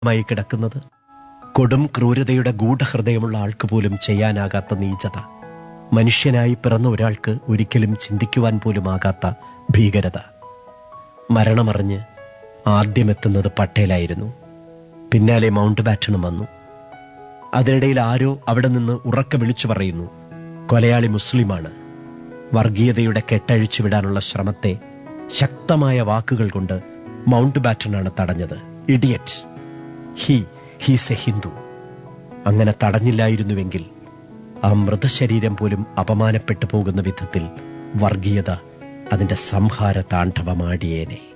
മായി കിടക്കുന്നത് കൊടും ക്രൂരതയുടെ ഗൂഢഹൃദയമുള്ള ആൾക്ക് പോലും ചെയ്യാനാകാത്ത നീചത മനുഷ്യനായി പിറന്ന ഒരാൾക്ക് ഒരിക്കലും ചിന്തിക്കുവാൻ പോലും ആകാത്ത ഭീകരത മരണമറിഞ്ഞ് ആദ്യമെത്തുന്നത് പട്ടേലായിരുന്നു പിന്നാലെ മൗണ്ട് ബാറ്റണും വന്നു അതിനിടയിൽ ആരോ അവിടെ നിന്ന് ഉറക്കെ വിളിച്ചു പറയുന്നു കൊലയാളി മുസ്ലിമാണ് വർഗീയതയുടെ കെട്ടഴിച്ചു വിടാനുള്ള ശ്രമത്തെ ശക്തമായ വാക്കുകൾ കൊണ്ട് മൗണ്ട് ബാറ്റനാണ് തടഞ്ഞത് idiot he he's a Hindu അങ്ങനെ തടഞ്ഞില്ലായിരുന്നുവെങ്കിൽ ആ മൃതശരീരം പോലും അപമാനപ്പെട്ടു പോകുന്ന വിധത്തിൽ വർഗീയത അതിന്റെ സംഹാര താണ്ഡവമാടിയേനെ